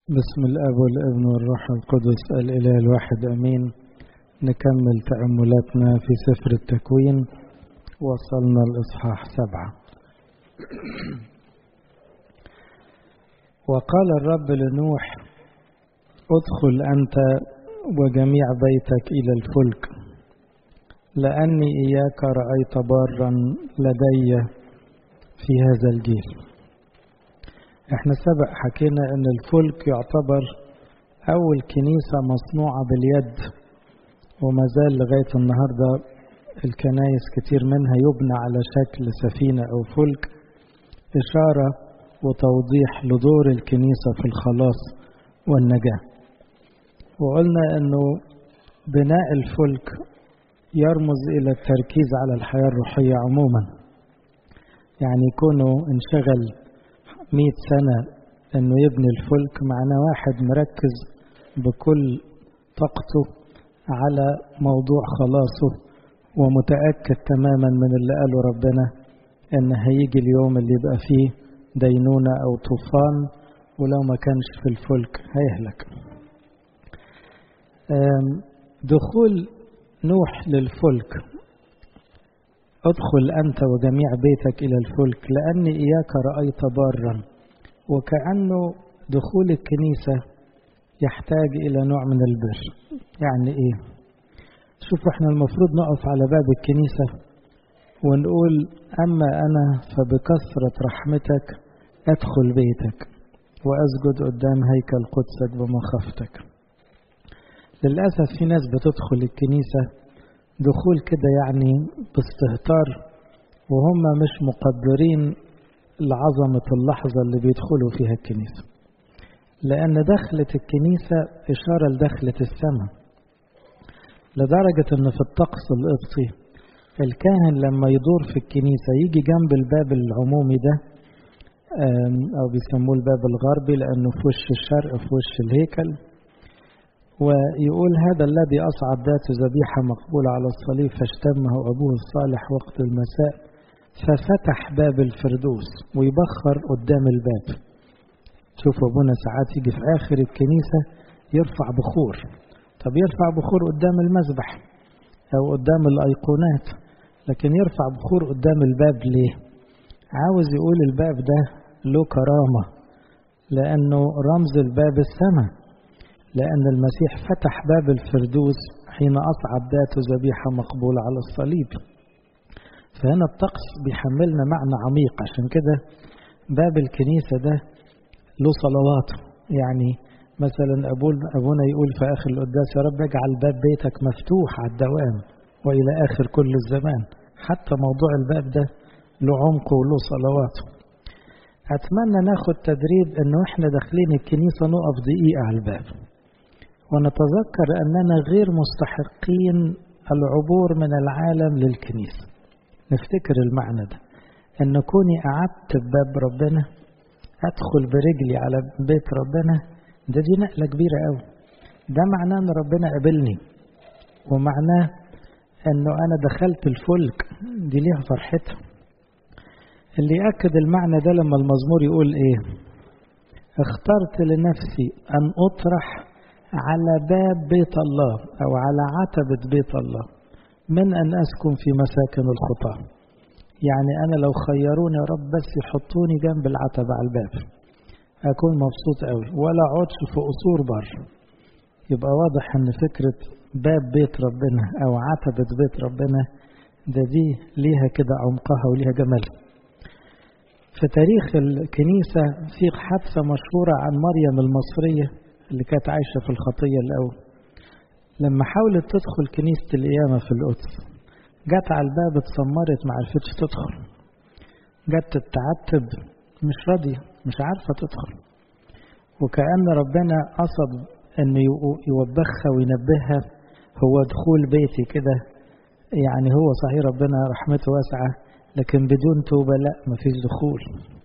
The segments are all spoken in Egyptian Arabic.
بسم الأب والابن والروح القدس الإله الواحد أمين نكمل تأملاتنا في سفر التكوين وصلنا الإصحاح سبعة وقال الرب لنوح ادخل أنت وجميع بيتك إلى الفلك لأني إياك رأيت بارا لدي في هذا الجيل احنا سبق حكينا ان الفلك يعتبر اول كنيسة مصنوعة باليد وما زال لغاية النهاردة الكنايس كتير منها يبنى على شكل سفينة او فلك اشارة وتوضيح لدور الكنيسة في الخلاص والنجاة وقلنا انه بناء الفلك يرمز الى التركيز على الحياة الروحية عموما يعني يكونوا انشغل مئة سنة انه يبني الفلك معناه واحد مركز بكل طاقته على موضوع خلاصه ومتأكد تماما من اللي قاله ربنا ان هيجي اليوم اللي يبقى فيه دينونة او طوفان ولو ما كانش في الفلك هيهلك دخول نوح للفلك ادخل أنت وجميع بيتك إلى الفلك لأني إياك رأيت بارا وكأنه دخول الكنيسة يحتاج إلى نوع من البر يعني إيه شوفوا احنا المفروض نقف على باب الكنيسة ونقول أما أنا فبكثرة رحمتك أدخل بيتك وأسجد قدام هيكل قدسك بمخافتك للأسف في ناس بتدخل الكنيسة دخول كده يعني باستهتار وهم مش مقدرين لعظمة اللحظة اللي بيدخلوا فيها الكنيسة لأن دخلة الكنيسة إشارة لدخلة السماء لدرجة أن في الطقس القبطي الكاهن لما يدور في الكنيسة يجي جنب الباب العمومي ده أو بيسموه الباب الغربي لأنه في وش الشرق في وش الهيكل ويقول هذا الذي أصعد ذات ذبيحة مقبولة على الصليب فاشتمه أبوه الصالح وقت المساء ففتح باب الفردوس ويبخر قدام الباب شوف أبونا ساعات يجي في آخر الكنيسة يرفع بخور طب يرفع بخور قدام المذبح أو قدام الأيقونات لكن يرفع بخور قدام الباب ليه عاوز يقول الباب ده له كرامة لأنه رمز الباب السماء لأن المسيح فتح باب الفردوس حين أصعد ذاته ذبيحة مقبولة على الصليب فهنا الطقس بيحملنا معنى عميق عشان كده باب الكنيسة ده له صلوات يعني مثلا أبونا يقول في آخر القداس يا رب اجعل باب بيتك مفتوح على الدوام وإلى آخر كل الزمان حتى موضوع الباب ده له عمق وله صلوات أتمنى ناخد تدريب إنه إحنا داخلين الكنيسة نقف دقيقة على الباب ونتذكر أننا غير مستحقين العبور من العالم للكنيسة نفتكر المعنى ده أن كوني قعدت بباب ربنا أدخل برجلي على بيت ربنا ده دي نقلة كبيرة أوي ده معناه أن ربنا قابلني ومعناه أنه أنا دخلت الفلك دي ليها فرحتها اللي يأكد المعنى ده لما المزمور يقول إيه اخترت لنفسي أن أطرح على باب بيت الله أو على عتبة بيت الله من أن أسكن في مساكن الخطاة يعني أنا لو خيروني يا رب بس يحطوني جنب العتبة على الباب أكون مبسوط قوي ولا أقعدش في قصور بر يبقى واضح أن فكرة باب بيت ربنا أو عتبة بيت ربنا ده دي ليها كده عمقها وليها جمالها في تاريخ الكنيسة في حادثة مشهورة عن مريم المصرية اللي كانت عايشة في الخطية الأول لما حاولت تدخل كنيسة القيامة في القدس جت على الباب اتسمرت ما عرفتش تدخل جت تتعتب مش راضية مش عارفة تدخل وكأن ربنا قصد انه يوبخها وينبهها هو دخول بيتي كده يعني هو صحيح ربنا رحمته واسعة لكن بدون توبة لا مفيش دخول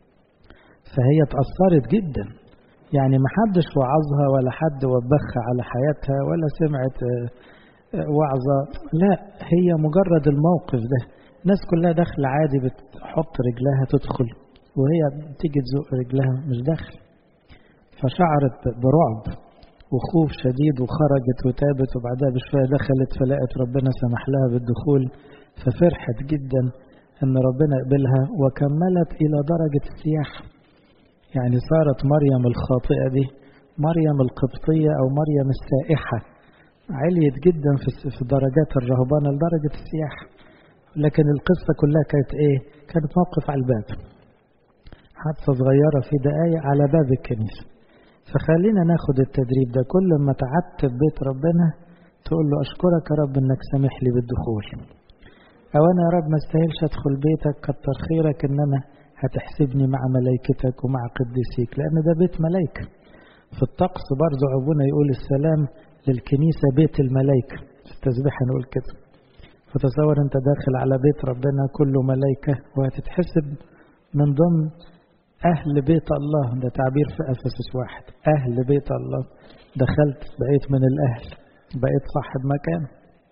فهي اتأثرت جدا يعني ما حدش وعظها ولا حد وبخها على حياتها ولا سمعت وعظة لا هي مجرد الموقف ده الناس كلها داخلة عادي بتحط رجلها تدخل وهي تيجي تزق رجلها مش داخل فشعرت برعب وخوف شديد وخرجت وتابت وبعدها بشوية دخلت فلقت ربنا سمح لها بالدخول ففرحت جدا ان ربنا قبلها وكملت الى درجة السياحة يعني صارت مريم الخاطئة دي مريم القبطية او مريم السائحة عليت جدا في درجات الرهبانة لدرجة السياحة لكن القصة كلها كانت ايه كانت موقف على الباب حادثة صغيرة في دقايق على باب الكنيسة فخلينا ناخد التدريب ده كل ما تعبت في بيت ربنا تقول له أشكرك يا رب إنك سامح لي بالدخول أو أنا يا رب ما استاهلش أدخل بيتك كتر خيرك إن أنا هتحسبني مع ملائكتك ومع قديسيك لأن ده بيت ملائكة في الطقس برضه أبونا يقول السلام للكنيسة بيت الملائكة في التسبيح نقول كده فتصور أنت داخل على بيت ربنا كله ملائكة وهتتحسب من ضمن أهل بيت الله ده تعبير في أفسس واحد أهل بيت الله دخلت بقيت من الأهل بقيت صاحب مكان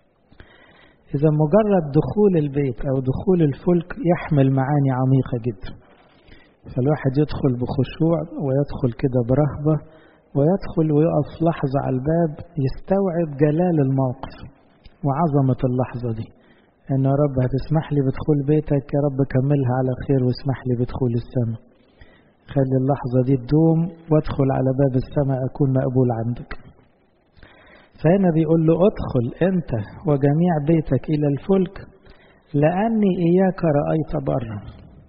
إذا مجرد دخول البيت أو دخول الفلك يحمل معاني عميقة جدا فالواحد يدخل بخشوع ويدخل كده برهبة ويدخل ويقف لحظة على الباب يستوعب جلال الموقف وعظمة اللحظة دي إن يا رب هتسمح لي بدخول بيتك يا رب كملها على خير واسمح لي بدخول السماء خلي اللحظة دي تدوم وادخل على باب السماء أكون مقبول عندك فهنا بيقول له ادخل أنت وجميع بيتك إلى الفلك لأني إياك رأيت برا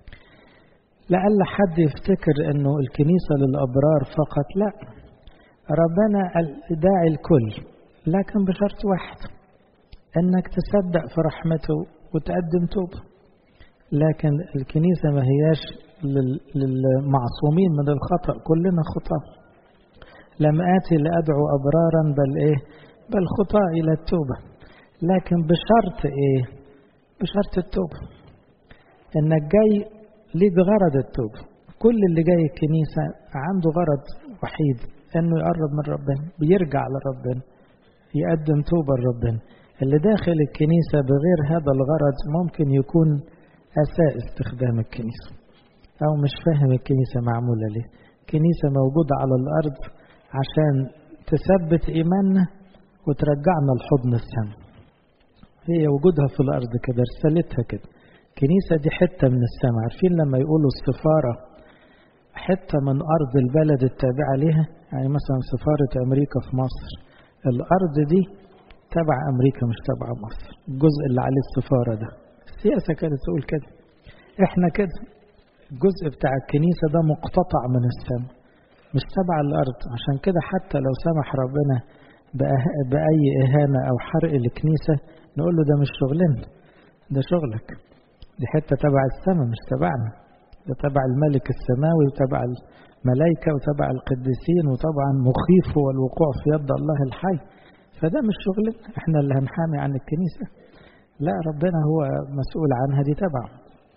لعل حد يفتكر أنه الكنيسة للأبرار فقط لا ربنا داعي الكل لكن بشرط واحد أنك تصدق في رحمته وتقدم توبة لكن الكنيسة ما هياش للمعصومين من الخطأ كلنا خطأ لم آتي لأدعو أبرارا بل إيه بل خطاء إلى التوبة لكن بشرط إيه بشرط التوبة إنك جاي ليه بغرض التوبة كل اللي جاي الكنيسة عنده غرض وحيد إنه يقرب من ربنا بيرجع لربنا يقدم توبة لربنا اللي داخل الكنيسة بغير هذا الغرض ممكن يكون أساء استخدام الكنيسة أو مش فاهم الكنيسة معمولة ليه كنيسة موجودة على الأرض عشان تثبت إيماننا وترجعنا لحضن السماء هي وجودها في الأرض كده رسالتها كده كنيسة دي حتة من السماء عارفين لما يقولوا السفارة حتة من أرض البلد التابعة لها يعني مثلا سفارة أمريكا في مصر الأرض دي تبع أمريكا مش تبع مصر الجزء اللي عليه السفارة ده السياسة كانت تقول كده احنا كده الجزء بتاع الكنيسة ده مقتطع من السماء مش تبع الأرض عشان كده حتى لو سمح ربنا بأي إهانة أو حرق الكنيسة نقول له ده مش شغلنا ده شغلك دي حتة تبع السماء مش تبعنا ده تبع الملك السماوي وتبع الملائكة وتبع القديسين وطبعا مخيف هو الوقوع في يد الله الحي فده مش شغلنا احنا اللي هنحامي عن الكنيسة لا ربنا هو مسؤول عنها دي تبعه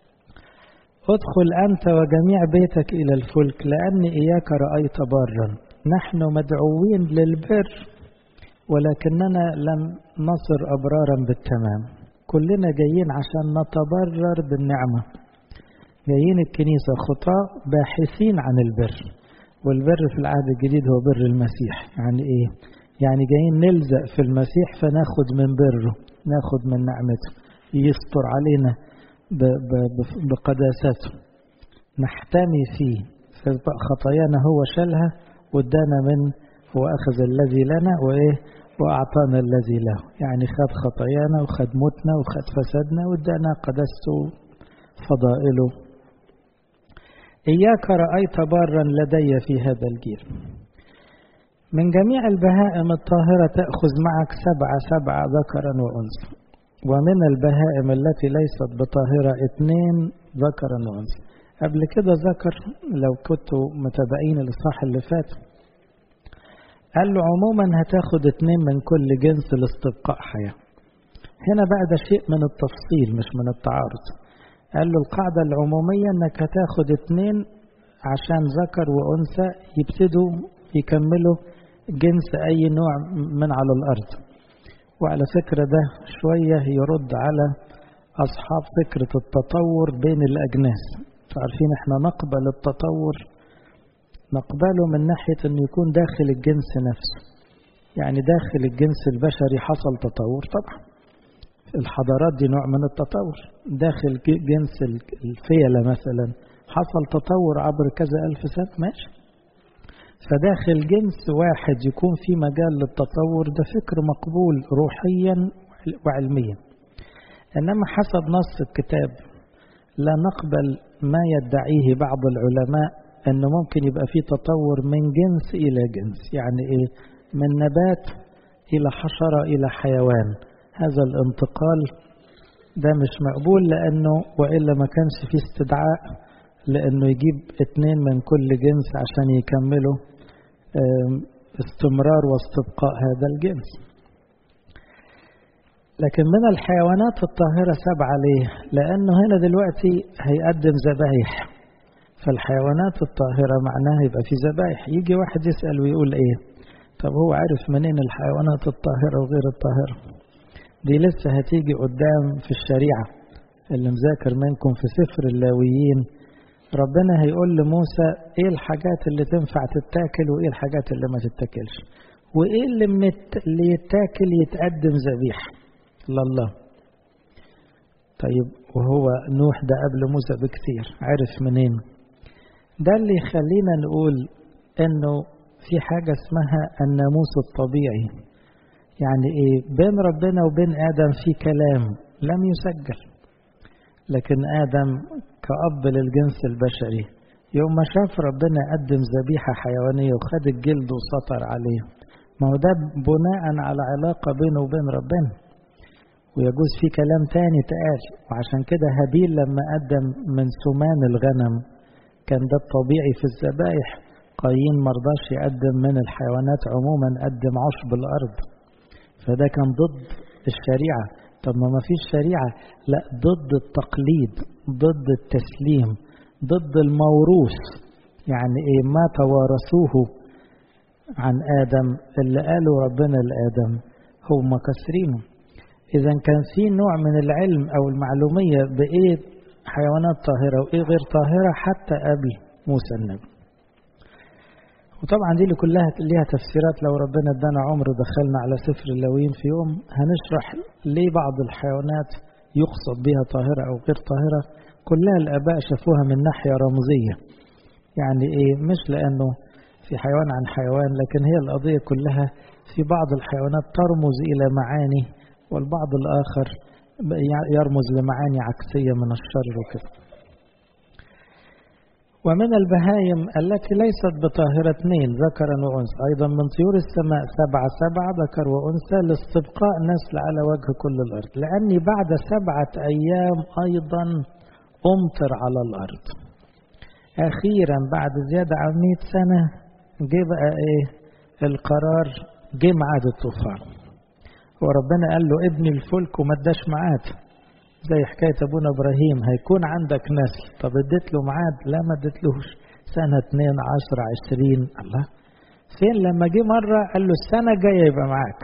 ادخل أنت وجميع بيتك إلى الفلك لأني إياك رأيت برا نحن مدعوين للبر ولكننا لم نصر أبرارا بالتمام كلنا جايين عشان نتبرر بالنعمة جايين الكنيسة خطاة باحثين عن البر والبر في العهد الجديد هو بر المسيح يعني إيه؟ يعني جايين نلزق في المسيح فناخد من بره ناخد من نعمته يستر علينا بقداسته نحتمي فيه خطايانا هو شالها وادانا من هو أخذ الذي لنا وإيه وأعطانا الذي له يعني خد خطايانا وخد موتنا وخد فسادنا وادانا قدسته فضائله إياك رأيت بارا لدي في هذا الجيل من جميع البهائم الطاهرة تأخذ معك سبعة سبعة ذكرا وأنثى ومن البهائم التي ليست بطاهرة اثنين ذكرا وأنثى قبل كده ذكر لو كنتوا متابعين الإصحاح اللي فات قال له عموما هتاخد اتنين من كل جنس لاستبقاء حياة هنا بقى ده شيء من التفصيل مش من التعارض قال له القاعدة العمومية انك هتاخد اتنين عشان ذكر وأنثى يبتدوا يكملوا جنس أي نوع من على الأرض وعلى فكرة ده شوية يرد على أصحاب فكرة التطور بين الأجناس عارفين احنا نقبل التطور نقبله من ناحية أنه يكون داخل الجنس نفسه يعني داخل الجنس البشري حصل تطور طبعا الحضارات دي نوع من التطور داخل جنس الفيلة مثلا حصل تطور عبر كذا ألف سنة ماشي فداخل جنس واحد يكون في مجال للتطور ده فكر مقبول روحيا وعلميا إنما حسب نص الكتاب لا نقبل ما يدعيه بعض العلماء أنه ممكن يبقى في تطور من جنس إلى جنس يعني إيه من نبات إلى حشرة إلى حيوان هذا الانتقال ده مش مقبول لأنه وإلا ما كانش فيه استدعاء لأنه يجيب اتنين من كل جنس عشان يكملوا استمرار واستبقاء هذا الجنس لكن من الحيوانات الطاهرة سبعة ليه؟ لأنه هنا دلوقتي هيقدم ذبايح فالحيوانات الطاهرة معناها يبقى في ذبايح يجي واحد يسأل ويقول إيه؟ طب هو عارف منين الحيوانات الطاهرة وغير الطاهرة؟ دي لسه هتيجي قدام في الشريعة اللي مذاكر منكم في سفر اللاويين ربنا هيقول لموسى ايه الحاجات اللي تنفع تتاكل وايه الحاجات اللي ما تتاكلش وايه اللي من اللي يتاكل يتقدم ذبيحه لله طيب وهو نوح ده قبل موسى بكثير عرف منين ده اللي يخلينا نقول انه في حاجة اسمها الناموس الطبيعي يعني ايه بين ربنا وبين ادم في كلام لم يسجل لكن ادم كأب للجنس البشري يوم ما شاف ربنا قدم ذبيحة حيوانية وخد الجلد وسطر عليه ما هو ده بناء على علاقة بينه وبين ربنا ويجوز في كلام تاني تقال وعشان كده هابيل لما قدم من سمان الغنم كان ده الطبيعي في الذبايح قايين مرضاش يقدم من الحيوانات عموما قدم عشب الأرض فده كان ضد الشريعة طب ما فيش شريعة لا ضد التقليد ضد التسليم ضد الموروث يعني ايه ما توارثوه عن آدم اللي قالوا ربنا لآدم هم كسرينه إذا كان في نوع من العلم أو المعلومية بإيه حيوانات طاهرة وإيه غير طاهرة حتى قبل موسى النبي وطبعا دي اللي كلها ليها تفسيرات لو ربنا ادانا عمر دخلنا على سفر اللاويين في يوم هنشرح ليه بعض الحيوانات يقصد بها طاهرة أو غير طاهرة كلها الآباء شافوها من ناحية رمزية يعني إيه مش لأنه في حيوان عن حيوان لكن هي القضية كلها في بعض الحيوانات ترمز إلى معاني والبعض الآخر يرمز لمعاني عكسية من الشر وكذا ومن البهايم التي ليست بطاهرة اثنين ذكرا وأنثى أيضا من طيور السماء سبعة سبعة ذكر وأنثى لاستبقاء نسل على وجه كل الأرض لأني بعد سبعة أيام أيضا أمطر على الأرض أخيرا بعد زيادة عن 100 سنة جه بقى إيه القرار جه ميعاد الطوفان وربنا قال له ابني الفلك وما اداش ميعاد زي حكاية أبونا إبراهيم هيكون عندك نسل طب اديت له ميعاد لا ما اديتلوش سنة اتنين عشر عشرين الله فين لما جه مرة قال له السنة الجاية يبقى معاك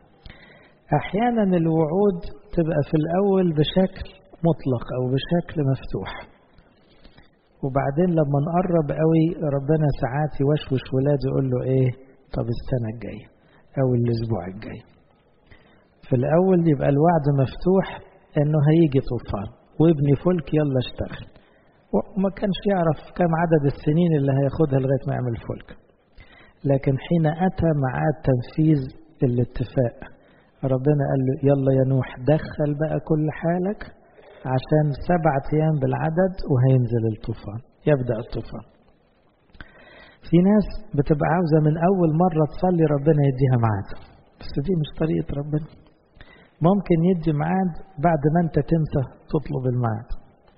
أحيانا الوعود تبقى في الأول بشكل مطلق أو بشكل مفتوح وبعدين لما نقرب قوي ربنا ساعات يوشوش ولاده يقول له ايه طب السنة الجاية أو الأسبوع الجاي في الأول يبقى الوعد مفتوح إنه هيجي طوفان وابني فلك يلا اشتغل وما كانش يعرف كم عدد السنين اللي هياخدها لغاية ما يعمل فلك لكن حين أتى معاد تنفيذ الاتفاق ربنا قال له يلا يا نوح دخل بقى كل حالك عشان سبعة أيام بالعدد وهينزل الطوفان يبدأ الطوفان في ناس بتبقى عاوزة من أول مرة تصلي ربنا يديها ميعاد بس دي مش طريقة ربنا ممكن يدي ميعاد بعد ما أنت تنسى تطلب الميعاد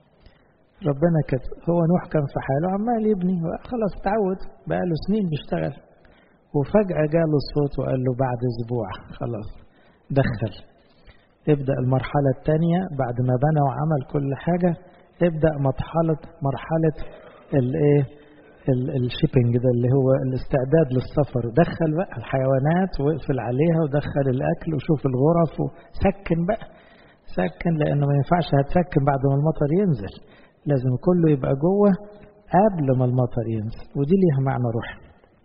ربنا كده هو نوح كان في حاله عمال يبني خلاص تعود بقاله سنين بيشتغل وفجأة جاله الصوت وقال له بعد أسبوع خلاص دخل ابدأ المرحلة الثانية بعد ما بنى وعمل كل حاجة ابدأ مرحلة مرحلة الايه الشيبنج ده اللي هو الاستعداد للسفر ودخل بقى الحيوانات واقفل عليها ودخل الاكل وشوف الغرف وسكن بقى سكن لانه ما ينفعش هتسكن بعد ما المطر ينزل لازم كله يبقى جوه قبل ما المطر ينزل ودي ليها معنى روحي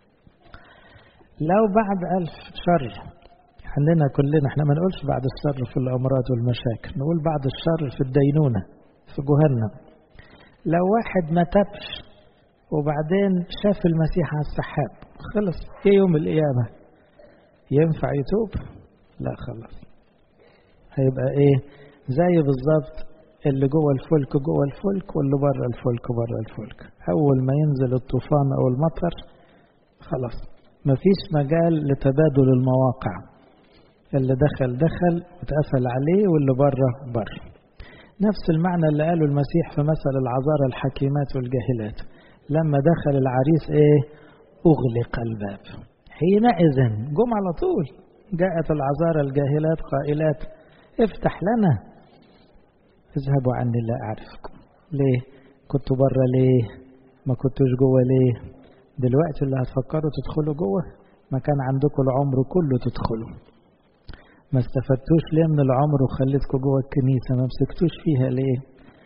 لو بعد ألف شر عندنا كلنا احنا ما نقولش بعد الشر في الأمراض والمشاكل نقول بعد الشر في الدينونة في جهنم لو واحد ما تبش وبعدين شاف المسيح على السحاب خلص ايه يوم القيامة ينفع يتوب لا خلاص هيبقى ايه زي بالظبط اللي جوه الفلك جوه الفلك واللي بره الفلك بره الفلك اول ما ينزل الطوفان او المطر خلاص مفيش مجال لتبادل المواقع اللي دخل دخل واتقفل عليه واللي بره بره نفس المعنى اللي قاله المسيح في مثل العذارى الحكيمات والجاهلات لما دخل العريس ايه اغلق الباب حينئذ جم على طول جاءت العذارى الجاهلات قائلات افتح لنا اذهبوا عني لا اعرفكم ليه كنتوا بره ليه ما كنتوش جوه ليه دلوقتي اللي هتفكروا تدخلوا جوه ما كان عندكم العمر كله تدخلوا ما استفدتوش ليه من العمر وخليتكم جوه الكنيسه ما مسكتوش فيها ليه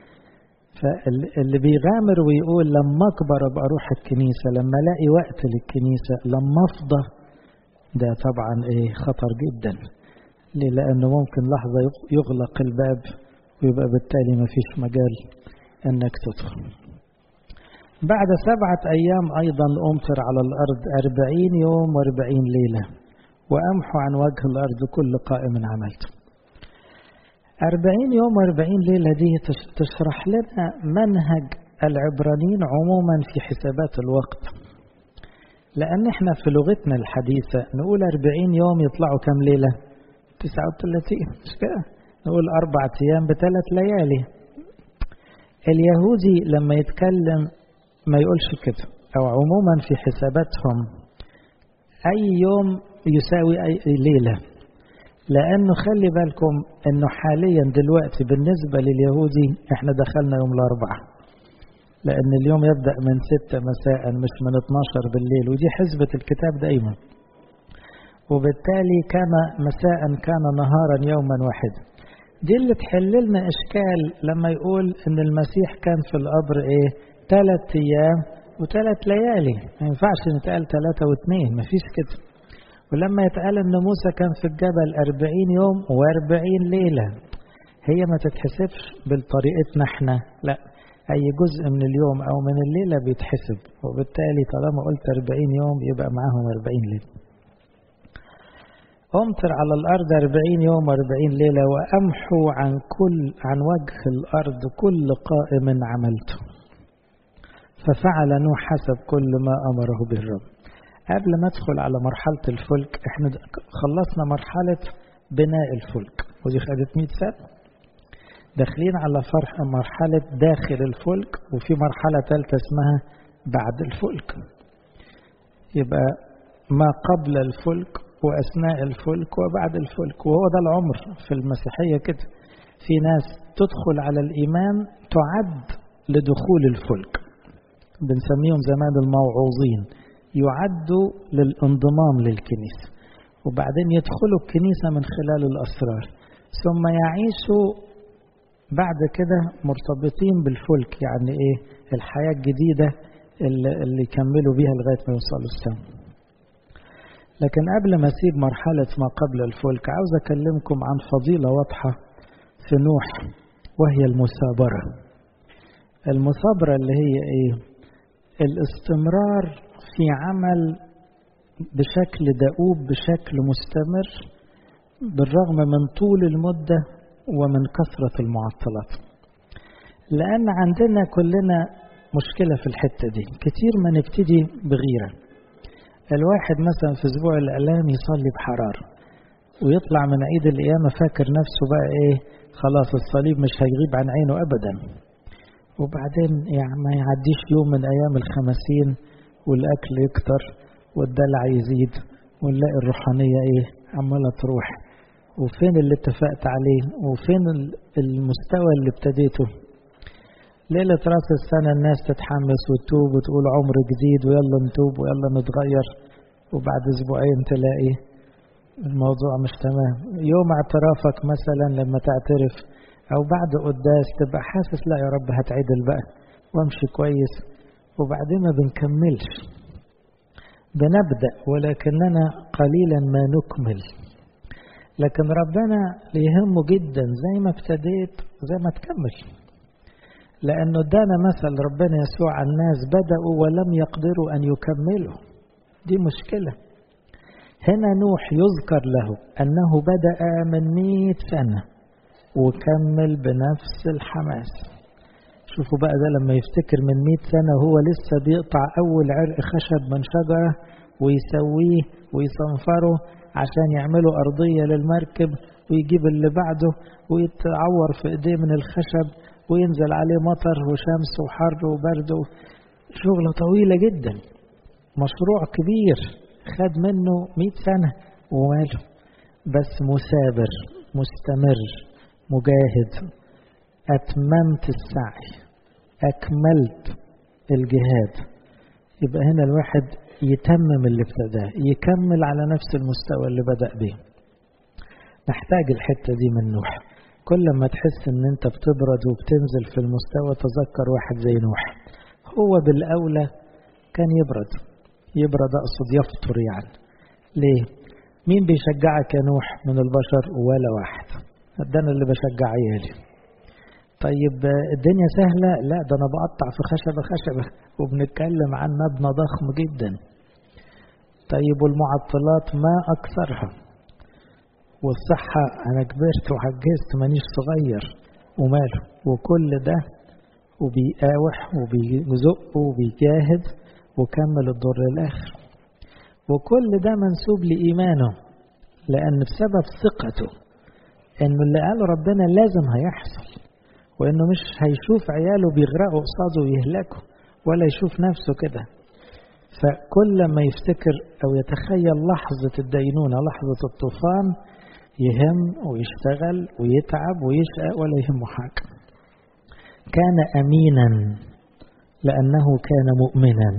فاللي بيغامر ويقول لما اكبر ابقى اروح الكنيسه لما الاقي وقت للكنيسه لما افضى ده طبعا ايه خطر جدا ليه لانه ممكن لحظه يغلق الباب ويبقى بالتالي ما فيش مجال انك تدخل بعد سبعة أيام أيضا أمطر على الأرض أربعين يوم وأربعين ليلة وأمحو عن وجه الأرض كل قائم عملته أربعين يوم وأربعين ليلة دي تشرح لنا منهج العبرانيين عموما في حسابات الوقت لأن احنا في لغتنا الحديثة نقول أربعين يوم يطلعوا كم ليلة تسعة وثلاثين مش كده نقول أربعة أيام بثلاث ليالي اليهودي لما يتكلم ما يقولش كده أو عموما في حساباتهم أي يوم يساوي أي ليلة لأنه خلي بالكم أنه حاليا دلوقتي بالنسبة لليهودي احنا دخلنا يوم الأربعاء لأن اليوم يبدأ من ستة مساء مش من 12 بالليل ودي حسبة الكتاب دايما وبالتالي كان مساء كان نهارا يوما واحدا دي اللي تحل لنا إشكال لما يقول أن المسيح كان في القبر إيه ثلاث أيام وثلاث ليالي ما ينفعش نتقال ثلاثة واثنين ما فيش كده ولما يتقال أن موسى كان في الجبل أربعين يوم وأربعين ليلة هي ما تتحسبش بطريقتنا احنا لا أي جزء من اليوم أو من الليلة بيتحسب وبالتالي طالما قلت أربعين يوم يبقى معاهم أربعين ليلة أمطر على الأرض أربعين يوم وأربعين ليلة وأمحو عن كل عن وجه الأرض كل قائم عملته ففعل نوح حسب كل ما أمره به الرب قبل ما أدخل على مرحلة الفلك احنا خلصنا مرحلة بناء الفلك ودي خدت 100 سنة داخلين على فرح مرحلة داخل الفلك وفي مرحلة ثالثة اسمها بعد الفلك يبقى ما قبل الفلك وأثناء الفلك وبعد الفلك وهو ده العمر في المسيحية كده في ناس تدخل على الإيمان تعد لدخول الفلك بنسميهم زمان الموعوظين يعدوا للانضمام للكنيسة وبعدين يدخلوا الكنيسة من خلال الأسرار ثم يعيشوا بعد كده مرتبطين بالفلك يعني إيه الحياة الجديدة اللي, اللي يكملوا بيها لغاية ما يوصلوا السماء لكن قبل ما أسيب مرحلة ما قبل الفلك عاوز أكلمكم عن فضيلة واضحة في نوح وهي المثابرة المثابرة اللي هي إيه الاستمرار في عمل بشكل دؤوب بشكل مستمر بالرغم من طول المدة ومن كثرة المعطلات لأن عندنا كلنا مشكلة في الحتة دي كتير ما نبتدي بغيرة الواحد مثلا في أسبوع الإعلام يصلي بحرارة ويطلع من عيد القيامة فاكر نفسه بقى إيه خلاص الصليب مش هيغيب عن عينه أبدا وبعدين يعني ما يعديش يوم من أيام الخمسين والأكل يكتر والدلع يزيد ونلاقي الروحانية إيه عمالة تروح وفين اللي اتفقت عليه وفين المستوى اللي ابتديته ليلة راس السنة الناس تتحمس وتتوب وتقول عمر جديد ويلا نتوب ويلا نتغير وبعد أسبوعين تلاقي الموضوع مش تمام يوم اعترافك مثلا لما تعترف أو بعد قداس تبقى حاسس لا يا رب هتعدل بقى وامشي كويس وبعدين ما بنكملش بنبدأ ولكننا قليلا ما نكمل لكن ربنا يهمه جدا زي ما ابتديت زي ما تكمل لأنه ادانا مثل ربنا يسوع الناس بدأوا ولم يقدروا أن يكملوا دي مشكلة هنا نوح يذكر له أنه بدأ من مئة سنة وكمل بنفس الحماس شوفوا بقى ده لما يفتكر من مئة سنة وهو لسه بيقطع أول عرق خشب من شجرة ويسويه ويصنفره عشان يعملوا أرضية للمركب ويجيب اللي بعده ويتعور في إيديه من الخشب وينزل عليه مطر وشمس وحر وبرد شغلة طويلة جدا مشروع كبير خد منه مئة سنة وماله بس مثابر مستمر مجاهد أتممت السعي أكملت الجهاد يبقى هنا الواحد يتمم اللي ابتداه يكمل على نفس المستوى اللي بدأ به نحتاج الحتة دي من نوح كل ما تحس ان انت بتبرد وبتنزل في المستوى تذكر واحد زي نوح هو بالأولى كان يبرد يبرد أقصد يفطر يعني ليه مين بيشجعك يا نوح من البشر ولا واحد ده انا اللي بشجع عيالي طيب الدنيا سهلة لا ده أنا بقطع في خشبة خشبة وبنتكلم عن مبنى ضخم جدا طيب والمعطلات ما أكثرها والصحة أنا كبرت وعجزت مانيش صغير وماله وكل ده وبيقاوح وبيزق وبيجاهد وكمل الدور للآخر وكل ده منسوب لإيمانه لأن بسبب ثقته إنه اللي قاله ربنا لازم هيحصل وإنه مش هيشوف عياله بيغرقوا قصاده ويهلكوا ولا يشوف نفسه كده فكل ما يفتكر أو يتخيل لحظة الدينونة لحظة الطوفان يهم ويشتغل ويتعب ويشقى ولا يهمه حاجة كان أمينا لأنه كان مؤمنا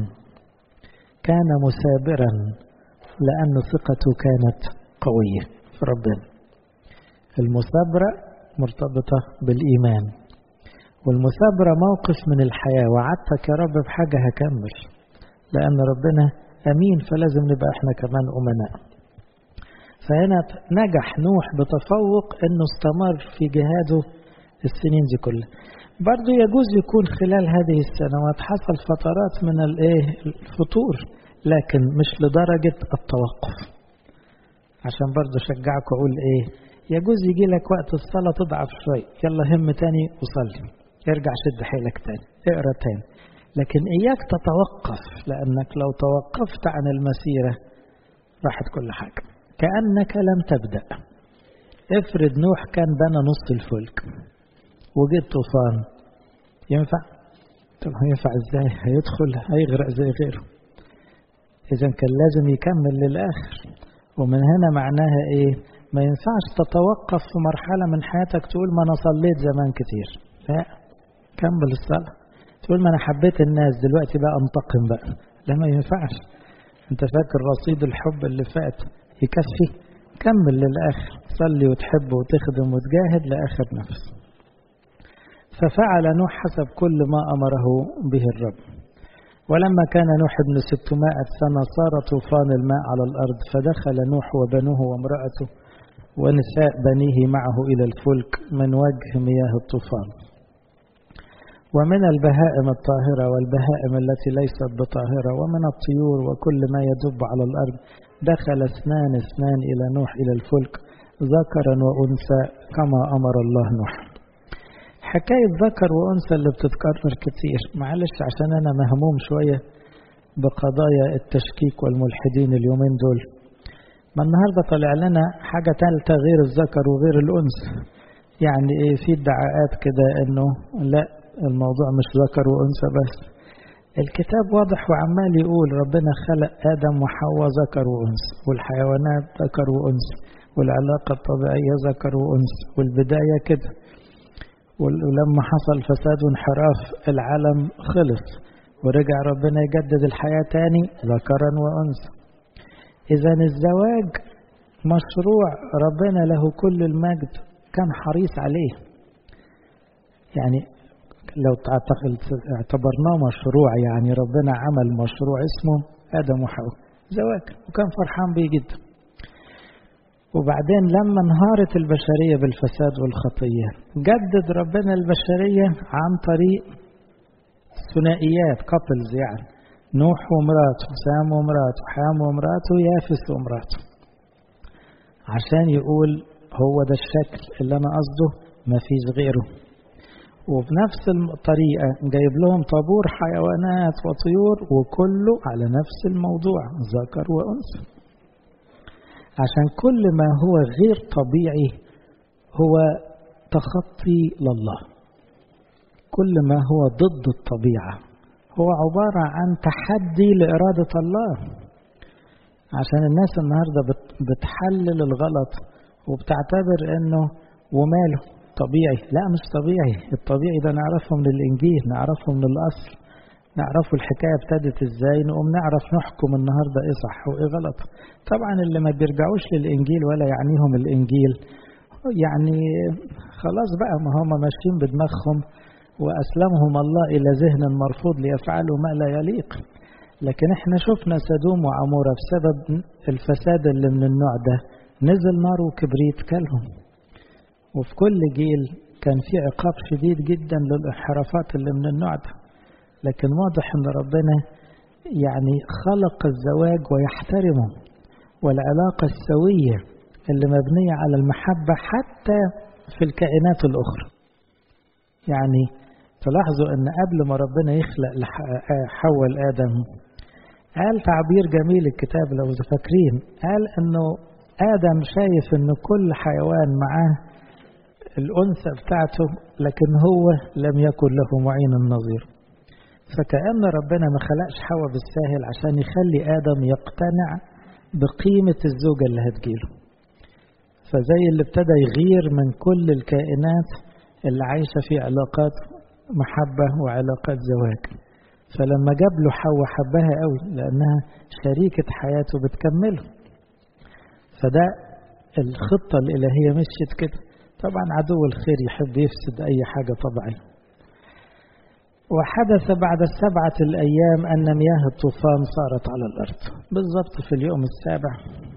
كان مثابرا لأن ثقته كانت قوية في ربنا المثابرة مرتبطة بالإيمان والمثابرة موقف من الحياة وعدتك يا رب بحاجة هكمل لأن ربنا أمين فلازم نبقى احنا كمان أمناء فهنا نجح نوح بتفوق انه استمر في جهاده السنين دي كلها برضو يجوز يكون خلال هذه السنوات حصل فترات من الايه الفتور لكن مش لدرجة التوقف عشان برضو شجعك واقول ايه يجوز يجي لك وقت الصلاة تضعف شوي يلا هم تاني وصلي ارجع شد حيلك تاني اقرا تاني لكن اياك تتوقف لانك لو توقفت عن المسيرة راحت كل حاجة كأنك لم تبدأ افرض نوح كان بنى نص الفلك وجد طوفان ينفع طب هينفع ازاي هيدخل هيغرق زي غيره اذا كان لازم يكمل للاخر ومن هنا معناها ايه ما ينفعش تتوقف في مرحلة من حياتك تقول ما انا صليت زمان كتير لا كمل الصلاة تقول ما انا حبيت الناس دلوقتي بقى انتقم بقى لا ما ينفعش انت فاكر رصيد الحب اللي فات يكفي كمل للآخر صلي وتحب وتخدم وتجاهد لآخر نفس ففعل نوح حسب كل ما أمره به الرب ولما كان نوح ابن ستمائة سنة صار طوفان الماء على الأرض فدخل نوح وبنوه وامرأته ونساء بنيه معه إلى الفلك من وجه مياه الطوفان ومن البهائم الطاهرة والبهائم التي ليست بطاهرة ومن الطيور وكل ما يدب على الأرض دخل اثنان اثنان إلى نوح إلى الفلك ذكرا وأنثى كما أمر الله نوح حكاية ذكر وأنثى اللي بتتكرر كتير معلش عشان أنا مهموم شوية بقضايا التشكيك والملحدين اليومين دول ما النهاردة طلع لنا حاجة ثالثة غير الذكر وغير الأنثى يعني إيه في ادعاءات كده إنه لا الموضوع مش ذكر وأنثى بس الكتاب واضح وعمال يقول ربنا خلق آدم وحواء ذكر وأنثى والحيوانات ذكر وأنثى والعلاقة الطبيعية ذكر وأنثى والبداية كده ولما حصل فساد وانحراف العالم خلص ورجع ربنا يجدد الحياة تاني ذكرا وأنثى إذا الزواج مشروع ربنا له كل المجد كان حريص عليه يعني لو اعتبرناه مشروع يعني ربنا عمل مشروع اسمه آدم وحواء زواج وكان فرحان بيه جدا وبعدين لما انهارت البشرية بالفساد والخطية جدد ربنا البشرية عن طريق ثنائيات كابلز يعني نوح ومراته سام ومراته حام ومراته يافس ومراته عشان يقول هو ده الشكل اللي انا قصده مفيش غيره وفي نفس الطريقة جايب لهم طابور حيوانات وطيور وكله على نفس الموضوع ذكر وأنثى عشان كل ما هو غير طبيعي هو تخطي لله كل ما هو ضد الطبيعة هو عبارة عن تحدي لإرادة الله عشان الناس النهاردة بتحلل الغلط وبتعتبر انه وماله طبيعي لا مش طبيعي الطبيعي ده نعرفه من الانجيل نعرفه من الاصل نعرفه الحكايه ابتدت ازاي نقوم نعرف نحكم النهارده ايه صح وايه غلط طبعا اللي ما بيرجعوش للانجيل ولا يعنيهم الانجيل يعني خلاص بقى ما هم ماشيين بدماغهم واسلمهم الله الى ذهن مرفوض ليفعلوا ما لا يليق لكن احنا شفنا سدوم وعمورة بسبب الفساد اللي من النوع ده نزل نار وكبريت كلهم وفي كل جيل كان في عقاب شديد جدا للانحرافات اللي من النوع ده لكن واضح ان ربنا يعني خلق الزواج ويحترمه والعلاقة السوية اللي مبنية على المحبة حتى في الكائنات الأخرى يعني تلاحظوا ان قبل ما ربنا يخلق حواء آدم قال تعبير جميل الكتاب لو فاكرين قال انه آدم شايف ان كل حيوان معاه الأنثى بتاعته لكن هو لم يكن له معين النظير فكأن ربنا ما خلقش حواء بالساهل عشان يخلي آدم يقتنع بقيمة الزوجة اللي هتجيله فزي اللي ابتدى يغير من كل الكائنات اللي عايشة في علاقات محبة وعلاقات زواج فلما جاب له حواء حبها قوي لأنها شريكة حياته بتكمله فده الخطة الإلهية مشيت كده طبعا عدو الخير يحب يفسد أي حاجة طبيعية وحدث بعد السبعة الأيام أن مياه الطوفان صارت على الأرض بالضبط في اليوم السابع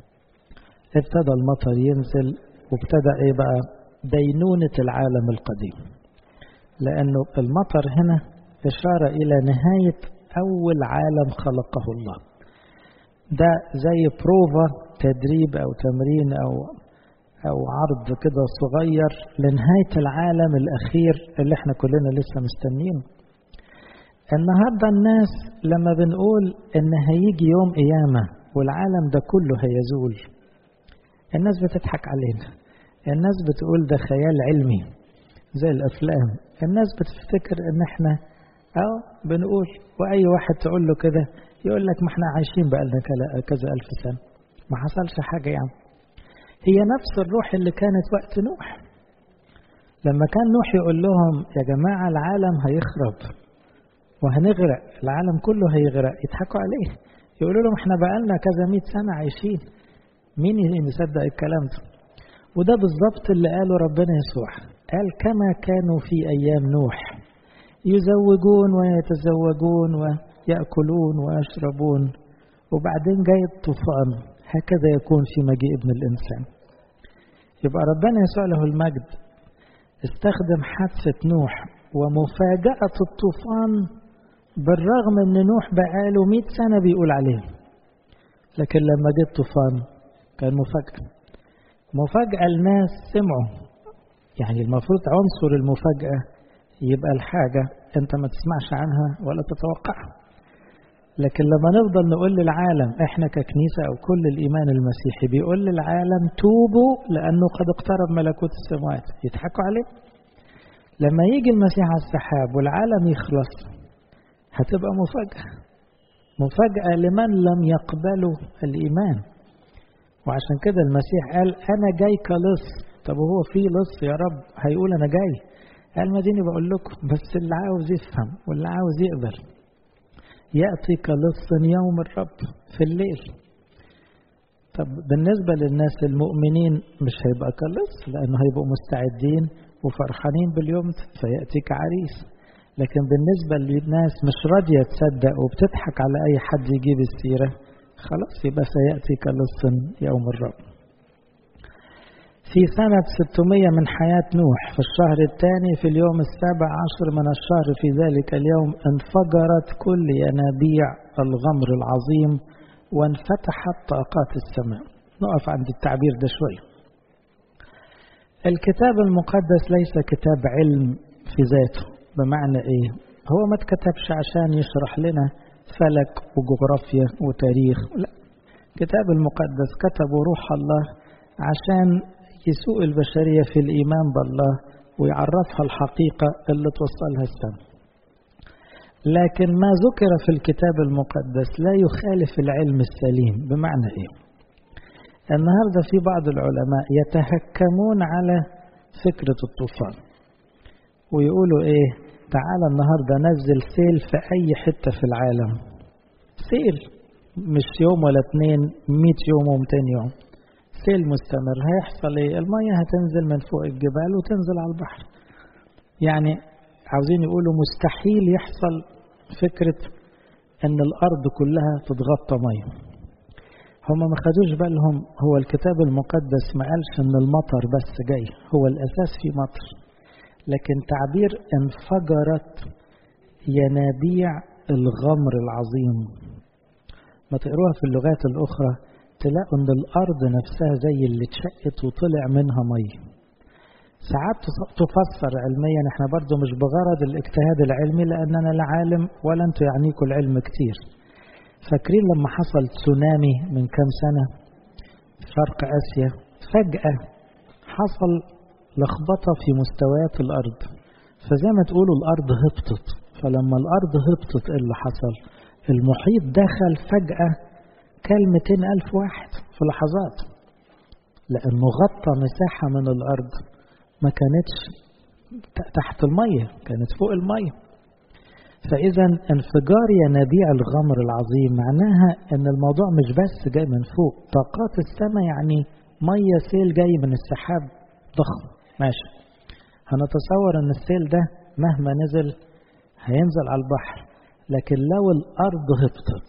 ابتدى المطر ينزل وابتدى إيه بقى دينونة العالم القديم لأنه المطر هنا إشارة إلى نهاية أول عالم خلقه الله ده زي بروفا تدريب أو تمرين أو أو عرض كده صغير لنهاية العالم الأخير اللي احنا كلنا لسه مستنيينه النهاردة الناس لما بنقول إن هيجي يوم قيامة والعالم ده كله هيزول الناس بتضحك علينا الناس بتقول ده خيال علمي زي الأفلام الناس بتفتكر إن إحنا أو بنقول وأي واحد تقول له كده يقول لك ما إحنا عايشين بقالنا كذا ألف سنة ما حصلش حاجة يعني هي نفس الروح اللي كانت وقت نوح لما كان نوح يقول لهم يا جماعة العالم هيخرب وهنغرق العالم كله هيغرق يضحكوا عليه يقولوا لهم احنا بقالنا كذا مئة سنة عايشين مين يصدق الكلام ده وده بالظبط اللي قاله ربنا يسوع قال كما كانوا في أيام نوح يزوجون ويتزوجون ويأكلون ويشربون وبعدين جاي الطوفان هكذا يكون في مجيء ابن الإنسان يبقى ربنا يسوع له المجد استخدم حادثة نوح ومفاجأة الطوفان بالرغم ان نوح بقاله 100 سنة بيقول عليه لكن لما جه الطوفان كان مفاجأة مفاجأة الناس سمعوا يعني المفروض عنصر المفاجأة يبقى الحاجة انت ما تسمعش عنها ولا تتوقعها لكن لما نفضل نقول للعالم احنا ككنيسة او كل الايمان المسيحي بيقول للعالم توبوا لانه قد اقترب ملكوت السماوات يضحكوا عليه لما يجي المسيح على السحاب والعالم يخلص هتبقى مفاجأة مفاجأة لمن لم يقبلوا الإيمان وعشان كده المسيح قال أنا جاي كلص طب وهو في لص يا رب هيقول أنا جاي قال ما ديني بقول لكم بس اللي عاوز يفهم واللي عاوز يقبل يأتي كلص يوم الرب في الليل طب بالنسبة للناس المؤمنين مش هيبقى كلص لأنه هيبقوا مستعدين وفرحانين باليوم فيأتي كعريس لكن بالنسبة للناس مش راضية تصدق وبتضحك على أي حد يجيب السيرة خلاص يبقى سيأتي كلص يوم الرب في سنة 600 من حياة نوح في الشهر الثاني في اليوم السابع عشر من الشهر في ذلك اليوم انفجرت كل ينابيع الغمر العظيم وانفتحت طاقات السماء نقف عند التعبير ده شوية الكتاب المقدس ليس كتاب علم في ذاته بمعنى ايه هو ما اتكتبش عشان يشرح لنا فلك وجغرافيا وتاريخ لا الكتاب المقدس كتبه روح الله عشان يسوق البشرية في الإيمان بالله ويعرفها الحقيقة اللي توصلها السماء لكن ما ذكر في الكتاب المقدس لا يخالف العلم السليم بمعنى ايه النهاردة في بعض العلماء يتهكمون على فكرة الطوفان ويقولوا ايه تعالى النهاردة نزل سيل في اي حتة في العالم سيل مش يوم ولا اتنين مئة يوم ومتين يوم سيل مستمر هيحصل ايه المية هتنزل من فوق الجبال وتنزل على البحر يعني عاوزين يقولوا مستحيل يحصل فكرة ان الارض كلها تتغطى ميه هم ما خدوش بالهم هو الكتاب المقدس ما قالش ان المطر بس جاي هو الاساس في مطر لكن تعبير انفجرت ينابيع الغمر العظيم ما تقروها في اللغات الاخرى تلاقوا ان الارض نفسها زي اللي اتشقت وطلع منها ميه ساعات تفسر علميا احنا برضو مش بغرض الاجتهاد العلمي لاننا لا عالم ولا انتوا يعنيكم العلم كتير فاكرين لما حصل تسونامي من كام سنة في شرق اسيا فجأة حصل لخبطة في مستويات الارض فزي ما تقولوا الارض هبطت فلما الارض هبطت ايه اللي حصل المحيط دخل فجأة كال 200 ألف واحد في لحظات لأنه غطى مساحة من الأرض ما كانتش تحت المية كانت فوق المية فإذا انفجار ينابيع الغمر العظيم معناها أن الموضوع مش بس جاي من فوق طاقات السماء يعني مية سيل جاي من السحاب ضخم ماشي هنتصور أن السيل ده مهما نزل هينزل على البحر لكن لو الأرض هبطت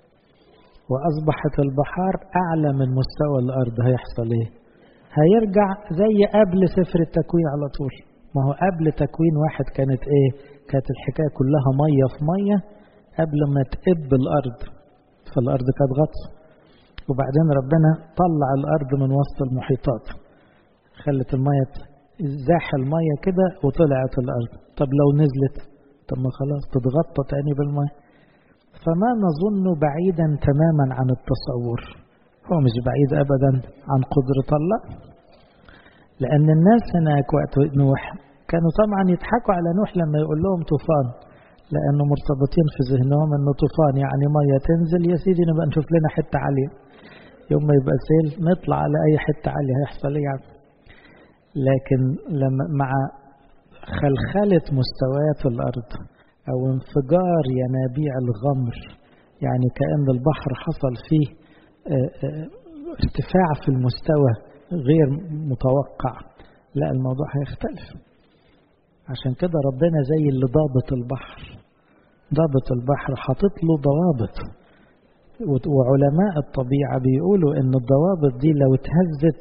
وأصبحت البحار أعلى من مستوى الأرض هيحصل إيه؟ هيرجع زي قبل سفر التكوين على طول ما هو قبل تكوين واحد كانت ايه كانت الحكاية كلها مية في مية قبل ما تقب الأرض فالأرض كانت غطس وبعدين ربنا طلع الأرض من وسط المحيطات خلت المية زاح المية كده وطلعت الأرض طب لو نزلت طب ما خلاص تتغطى تاني بالمية فما نظن بعيدا تماما عن التصور هو مش بعيد أبدا عن قدرة الله لأن الناس هناك وقت نوح كانوا طبعا يضحكوا على نوح لما يقول لهم طوفان لأنه مرتبطين في ذهنهم أنه طوفان يعني مية تنزل يا سيدي نبقى نشوف لنا حتة عالية يوم ما يبقى سيل نطلع على أي حتة عالية هيحصل إيه يعني لكن لما مع خلخلة مستويات الأرض أو انفجار ينابيع الغمر يعني كأن البحر حصل فيه ارتفاع في المستوى غير متوقع لا الموضوع هيختلف عشان كده ربنا زي اللي ضابط البحر ضابط البحر حاطط له ضوابط وعلماء الطبيعة بيقولوا ان الضوابط دي لو اتهزت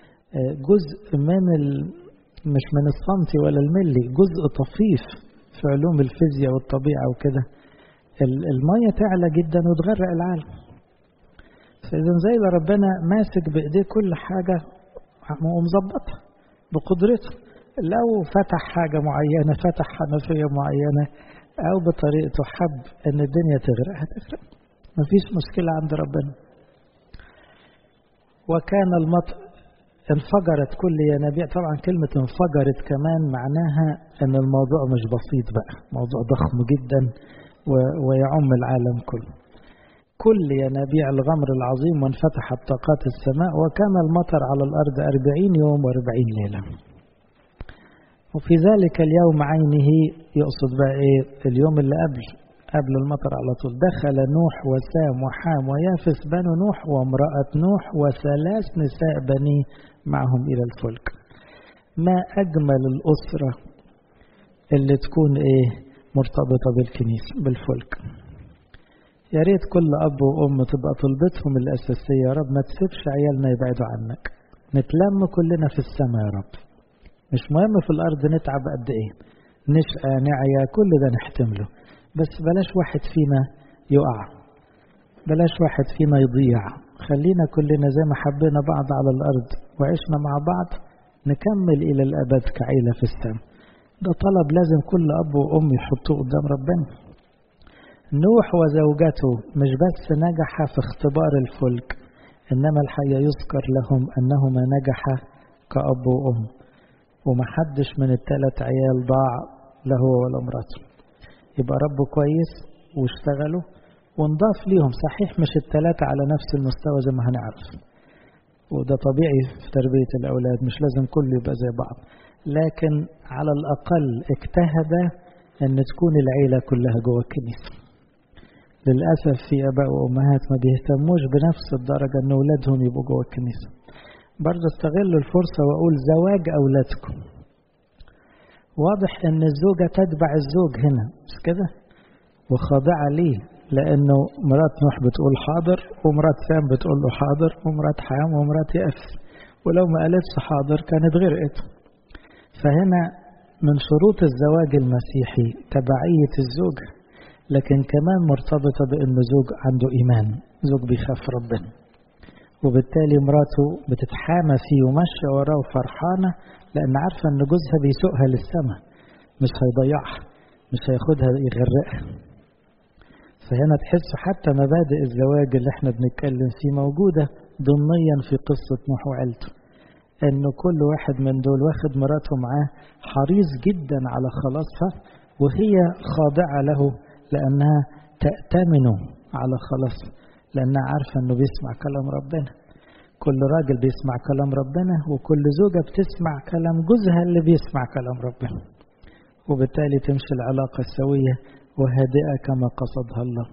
جزء من ال... مش من السنتي ولا الملي جزء طفيف في علوم الفيزياء والطبيعة وكده المية تعلى جدا وتغرق العالم فإذا زي ما ربنا ماسك بإيديه كل حاجة ومظبطها بقدرته لو فتح حاجة معينة فتح حنفية معينة أو بطريقته حب إن الدنيا تغرق هتغرق مفيش مشكلة عند ربنا وكان المطر انفجرت كل ينابيع طبعا كلمة انفجرت كمان معناها ان الموضوع مش بسيط بقى موضوع ضخم جدا ويعم العالم كله كل ينابيع الغمر العظيم وانفتحت طاقات السماء وكان المطر على الأرض أربعين يوم وأربعين ليلة وفي ذلك اليوم عينه يقصد بقى إيه اليوم اللي قبل قبل المطر على طول دخل نوح وسام وحام ويافس بنو نوح وامرأة نوح وثلاث نساء بني معهم إلى الفلك ما أجمل الأسرة اللي تكون إيه مرتبطة بالكنيسة بالفلك يا ريت كل أب وأم تبقى طلبتهم الأساسية يا رب ما تسيبش عيالنا يبعدوا عنك نتلم كلنا في السماء يا رب مش مهم في الأرض نتعب قد إيه نشقى نعيا كل ده نحتمله بس بلاش واحد فينا يقع بلاش واحد فينا يضيع خلينا كلنا زي ما حبينا بعض على الأرض وعشنا مع بعض نكمل إلى الأبد كعيلة في السماء ده طلب لازم كل أب وأم يحطوه قدام ربنا نوح وزوجته مش بس نجح في اختبار الفلك إنما الحقيقة يذكر لهم أنهما نجحا كأب وأم ومحدش من الثلاث عيال ضاع لا هو ولا مراته يبقى ربه كويس واشتغلوا ونضاف ليهم صحيح مش الثلاثة على نفس المستوى زي ما هنعرف وده طبيعي في تربية الأولاد مش لازم كله يبقى زي بعض لكن على الأقل اجتهد أن تكون العيلة كلها جوه الكنيسة للأسف في أباء وأمهات ما بيهتموش بنفس الدرجة أن أولادهم يبقوا جوه الكنيسة برضه استغلوا الفرصة وأقول زواج أولادكم واضح أن الزوجة تتبع الزوج هنا مش كده وخاضعة ليه لأنه مرات نوح بتقول حاضر ومرات سام بتقول له حاضر ومرات حام ومرات يأس ولو ما قالتش حاضر كانت غرقت فهنا من شروط الزواج المسيحي تبعية الزوج لكن كمان مرتبطة بأنه زوج عنده إيمان زوج بيخاف ربنا وبالتالي مراته بتتحامى فيه وماشية وراه وفرحانة لأن عارفة أن جوزها بيسوقها للسماء مش هيضيعها مش هياخدها يغرقها فهنا تحس حتى مبادئ الزواج اللي احنا بنتكلم فيه موجودة ضمنيا في قصة نوح وعيلته انه كل واحد من دول واخد مراته معاه حريص جدا على خلاصها وهي خاضعة له لأنها تأتمن على خلاصها لأنها عارفة أنه بيسمع كلام ربنا كل راجل بيسمع كلام ربنا وكل زوجة بتسمع كلام جوزها اللي بيسمع كلام ربنا وبالتالي تمشي العلاقة السوية وهادئة كما قصدها الله